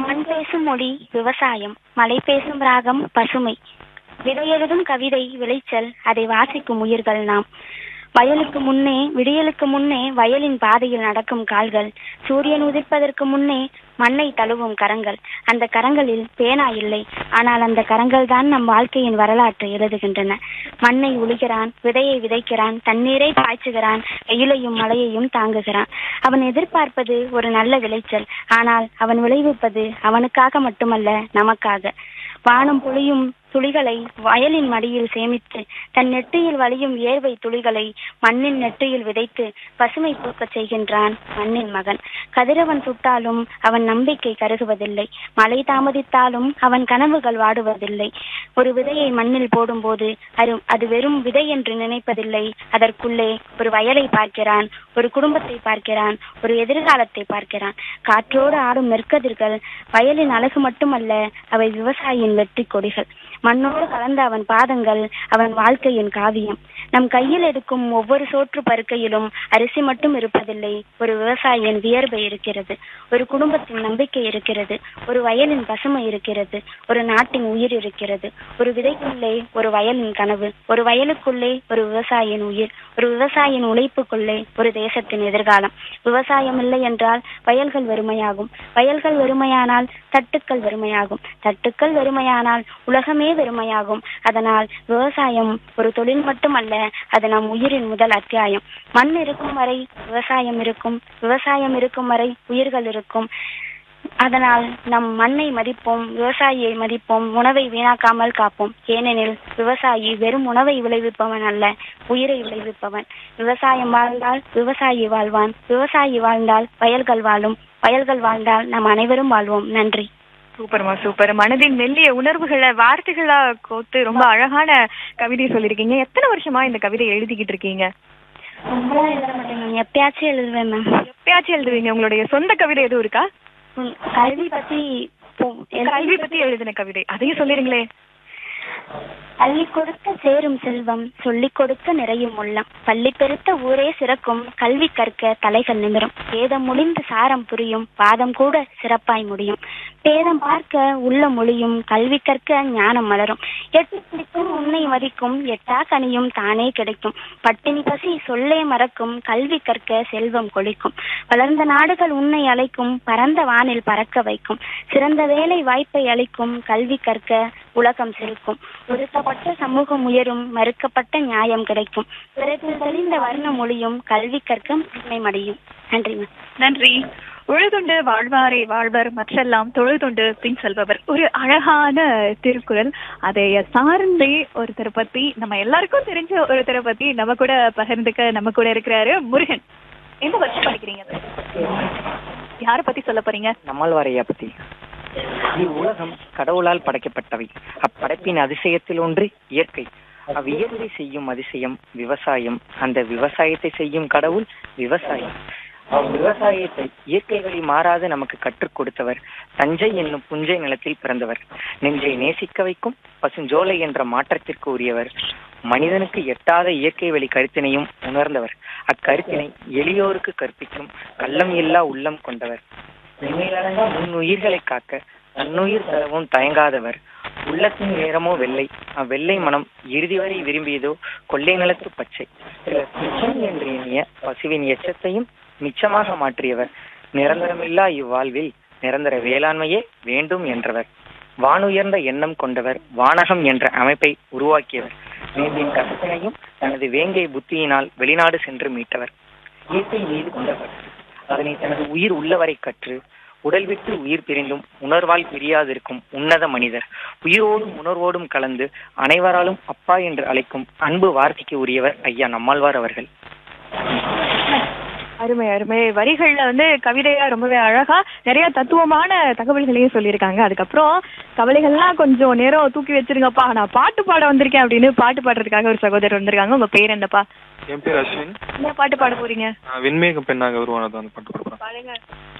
மண் பேசும் மொழி விவசாயம் மலை பேசும் ராகம் பசுமை விதையெழுதும் கவிதை விளைச்சல் அதை வாசிக்கும் உயிர்கள் நாம் வயலுக்கு முன்னே விடியலுக்கு முன்னே வயலின் பாதையில் நடக்கும் கால்கள் சூரியன் உதிர்ப்பதற்கு முன்னே மண்ணை தழுவும் கரங்கள் அந்த கரங்களில் பேனா இல்லை ஆனால் அந்த கரங்கள் தான் நம் வாழ்க்கையின் வரலாற்றை எழுதுகின்றன மண்ணை உழுகிறான் விதையை விதைக்கிறான் தண்ணீரை பாய்ச்சுகிறான் வெயிலையும் மழையையும் தாங்குகிறான் அவன் எதிர்பார்ப்பது ஒரு நல்ல விளைச்சல் ஆனால் அவன் விளைவிப்பது அவனுக்காக மட்டுமல்ல நமக்காக வானம் பொழியும் துளிகளை வயலின் மடியில் சேமித்து தன் நெற்றியில் வழியும் ஏர்வை துளிகளை மண்ணின் நெற்றியில் விதைத்து பசுமை பூக்கச் செய்கின்றான் மண்ணின் மகன் கதிரவன் சுட்டாலும் அவன் நம்பிக்கை கருகுவதில்லை மழை தாமதித்தாலும் அவன் கனவுகள் வாடுவதில்லை ஒரு விதையை மண்ணில் போடும்போது அது அது வெறும் விதை என்று நினைப்பதில்லை அதற்குள்ளே ஒரு வயலை பார்க்கிறான் ஒரு குடும்பத்தை பார்க்கிறான் ஒரு எதிர்காலத்தை பார்க்கிறான் காற்றோடு ஆடும் நெற்கதிர்கள் வயலின் அழகு மட்டுமல்ல அவை விவசாயியின் வெற்றி கொடிகள் மண்ணோடு கலந்த அவன் பாதங்கள் அவன் வாழ்க்கையின் காவியம் நம் கையில் எடுக்கும் ஒவ்வொரு சோற்று பருக்கையிலும் அரிசி மட்டும் இருப்பதில்லை ஒரு விவசாயியின் வியர்வை இருக்கிறது ஒரு குடும்பத்தின் நம்பிக்கை இருக்கிறது ஒரு வயலின் பசுமை இருக்கிறது ஒரு நாட்டின் உயிர் இருக்கிறது ஒரு விதைக்குள்ளே ஒரு வயலின் கனவு ஒரு வயலுக்குள்ளே ஒரு விவசாயியின் உயிர் ஒரு விவசாயியின் உழைப்புக்குள்ளே ஒரு தேசத்தின் எதிர்காலம் விவசாயம் இல்லை என்றால் வயல்கள் வெறுமையாகும் வயல்கள் வெறுமையானால் தட்டுக்கள் வெறுமையாகும் தட்டுக்கள் வெறுமையானால் உலகமே வெறுமையாகும் அதனால் விவசாயம் ஒரு தொழில் மட்டுமல்ல அது நம் உயிரின் முதல் அத்தியாயம் மண் இருக்கும் வரை விவசாயம் இருக்கும் விவசாயம் இருக்கும் வரை உயிர்கள் இருக்கும் அதனால் நம் மண்ணை மதிப்போம் விவசாயியை மதிப்போம் உணவை வீணாக்காமல் காப்போம் ஏனெனில் விவசாயி வெறும் உணவை விளைவிப்பவன் அல்ல உயிரை விளைவிப்பவன் விவசாயம் வாழ்ந்தால் விவசாயி வாழ்வான் விவசாயி வாழ்ந்தால் வயல்கள் வாழும் வயல்கள் வாழ்ந்தால் நாம் அனைவரும் வாழ்வோம் நன்றி சூப்பர்மா சூப்பர் மனதின் மெல்லிய உணர்வுகளை வார்த்தைகளா கோத்து ரொம்ப அழகான கவிதை சொல்லியிருக்கீங்க எத்தனை வருஷமா இந்த கவிதை எழுதிக்கிட்டு இருக்கீங்க ரொம்பலாம் எழுத மாட்டேன் மேம் எப்பயாச்சும் எழுதுவேன் மேம் எப்பயாச்சும் எழுதுவீங்க உங்களுடைய சொந்த கவிதை எதுவும் இருக்கா ம், கல்வி பத்தி போ- கல்வி பத்தி எழுதின கவிதை அதையும் சொல்லிருங்களே அள்ளி கொடுக்க சேரும் செல்வம் சொல்லிக் கொடுக்க நிறையும் உள்ளம் பள்ளி பெருத்த ஊரே சிறக்கும் கல்வி கற்க தலைகள் நிமிரும் வேதம் முடிந்து சாரம் புரியும் வாதம் கூட சிறப்பாய் முடியும் பேதம் பார்க்க உள்ள மொழியும் கல்வி கற்க ஞானம் மலரும் எட்டு பிடிக்கும் உன்னை மதிக்கும் எட்டா கனியும் தானே கிடைக்கும் பட்டினி பசி சொல்லே மறக்கும் கல்வி கற்க செல்வம் கொளிக்கும் வளர்ந்த நாடுகள் உன்னை அழைக்கும் பரந்த வானில் பறக்க வைக்கும் சிறந்த வேலை வாய்ப்பை அளிக்கும் கல்வி கற்க உலகம் செழிக்கும் ஒடுக்கப்பட்ட சமூகம் உயரும் மறுக்கப்பட்ட நியாயம் கிடைக்கும் பிறகு தெளிந்த வர்ண மொழியும் கல்வி கற்க உண்மை மடியும் நன்றி மேம் நன்றி உழுதுண்டு வாழ்வாரே வாழ்வர் மற்றெல்லாம் தொழுதுண்டு பின் செல்பவர் ஒரு அழகான திருக்குறள் அதை சார்ந்தே ஒருத்தரை பத்தி நம்ம எல்லாருக்கும் தெரிஞ்ச ஒருத்தரை பத்தி நம்ம கூட பகிர்ந்துக்க நம்ம கூட இருக்கிறாரு முருகன் எந்த வருஷம் படிக்கிறீங்க யார பத்தி சொல்ல போறீங்க நம்மாழ்வாரையா பத்தி இவ்வுலகம் கடவுளால் படைக்கப்பட்டவை அப்படைப்பின் அதிசயத்தில் ஒன்று இயற்கை அவ்வியற்கை செய்யும் அதிசயம் விவசாயம் அந்த விவசாயத்தை செய்யும் கடவுள் விவசாயம் அவ்விவசாயத்தை இயற்கை வழி மாறாது நமக்கு கற்றுக் கொடுத்தவர் தஞ்சை என்னும் புஞ்சை நிலத்தில் பிறந்தவர் நெஞ்சை நேசிக்க வைக்கும் பசுஞ்சோலை என்ற மாற்றத்திற்கு உரியவர் மனிதனுக்கு எட்டாத இயற்கை வழி கருத்தினையும் உணர்ந்தவர் அக்கருத்தினை எளியோருக்கு கற்பிக்கும் கள்ளம் இல்லா உள்ளம் கொண்டவர் இனிமையிலடங்கா முன் உயிர்களை காக்க தன்னுயிர் தரவும் தயங்காதவர் உள்ளத்தின் நேரமோ வெள்ளை அவ்வெள்ளை மனம் இறுதி வரை விரும்பியதோ கொள்ளை நிலத்து பச்சை சிலர் துச்சம் என்று எண்ணிய பசுவின் எச்சத்தையும் மிச்சமாக மாற்றியவர் நிரந்தரமில்லா இவ்வாழ்வில் நிரந்தர வேளாண்மையே வேண்டும் என்றவர் வானுயர்ந்த எண்ணம் கொண்டவர் வானகம் என்ற அமைப்பை உருவாக்கியவர் வேம்பின் கசத்தினையும் தனது வேங்கை புத்தியினால் வெளிநாடு சென்று மீட்டவர் இயற்கை மீது கொண்டவர் அதனை தனது உயிர் உள்ளவரை கற்று உடல் விட்டு உயிர் பிரிந்தும் உணர்வால் பிரியாதிருக்கும் உன்னத மனிதர் உயிரோடும் உணர்வோடும் கலந்து அனைவராலும் அப்பா என்று அழைக்கும் அன்பு வார்த்தைக்கு உரியவர் ஐயா நம்மாழ்வார் அவர்கள் அருமை அருமை வரிகள்ல வந்து கவிதையா ரொம்பவே அழகா நிறைய தத்துவமான தகவல்களையும் சொல்லியிருக்காங்க அதுக்கப்புறம் கவலைகள்லாம் கொஞ்சம் நேரம் தூக்கி வச்சிருங்கப்பா நான் பாட்டு பாட வந்திருக்கேன் அப்படின்னு பாட்டு பாடுறதுக்காக ஒரு சகோதரர் வந்திருக்காங்க உங்க பேர் என்னப்பா என் பேர் அஸ்வின் என்ன பாட்டு பாட போறீங்க நான் வெண்மேகம் பெண்ணாக உருவானது வந்து பாட்டு கொடுக்குறேன் பாடுங்க